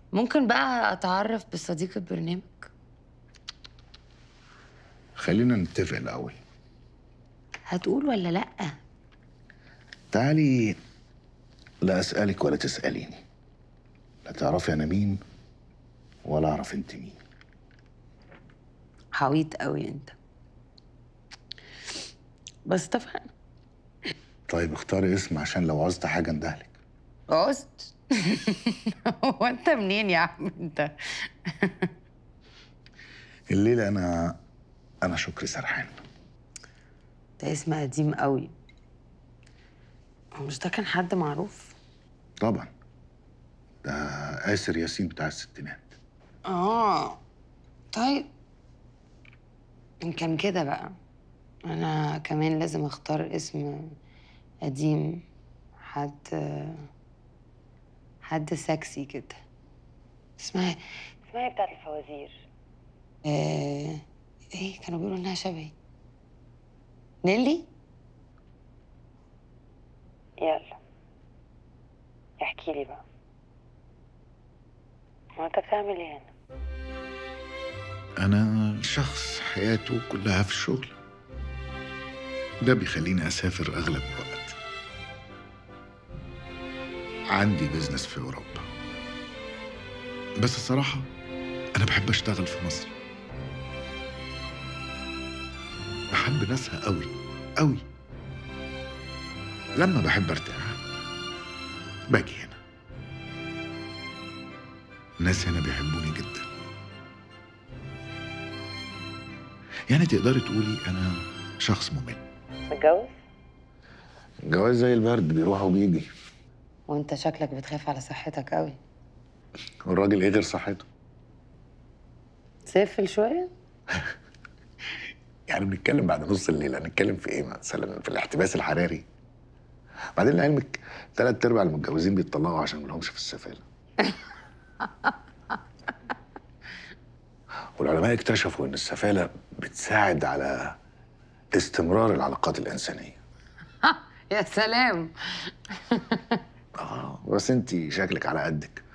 ممكن بقى اتعرف بصديق البرنامج خلينا نتفق الاول هتقول ولا لا تعالي لا اسالك ولا تساليني لا تعرفي انا مين ولا اعرف انت مين حويط قوي انت بس اتفقنا طيب اختاري اسم عشان لو عوزت حاجه اندهلك عزت هو انت منين يا عم انت الليله انا انا شكري سرحان ده اسم قديم قوي هو مش ده كان حد معروف طبعا ده آسر ياسين بتاع الستينات اه طيب إن كان كده بقى انا كمان لازم اختار اسم قديم حد حد سكسي كده اسمها اسمها إيه بتاعت الفوازير آه... ايه كانوا بيقولوا انها شبهي نيلي يلا احكي لي بقى هو انت بتعمل ايه هنا أنا شخص حياته كلها في الشغل ده بيخليني أسافر أغلب الوقت عندي بيزنس في أوروبا بس الصراحة أنا بحب أشتغل في مصر بحب ناسها قوي قوي لما بحب ارتاح باجي هنا الناس هنا بيحبوني جدا يعني تقدري تقولي انا شخص ممل متجوز الجواز زي البرد بيروح وبيجي وانت شكلك بتخاف على صحتك قوي والراجل ايه غير صحته سافل شويه يعني بنتكلم بعد نص الليل هنتكلم في ايه مثلا في الاحتباس الحراري بعدين لعلمك ثلاث ارباع المتجوزين بيتطلقوا عشان ملهمش في السفاله والعلماء اكتشفوا ان السفاله بتساعد على استمرار العلاقات الانسانيه يا سلام اه بس انت شكلك على قدك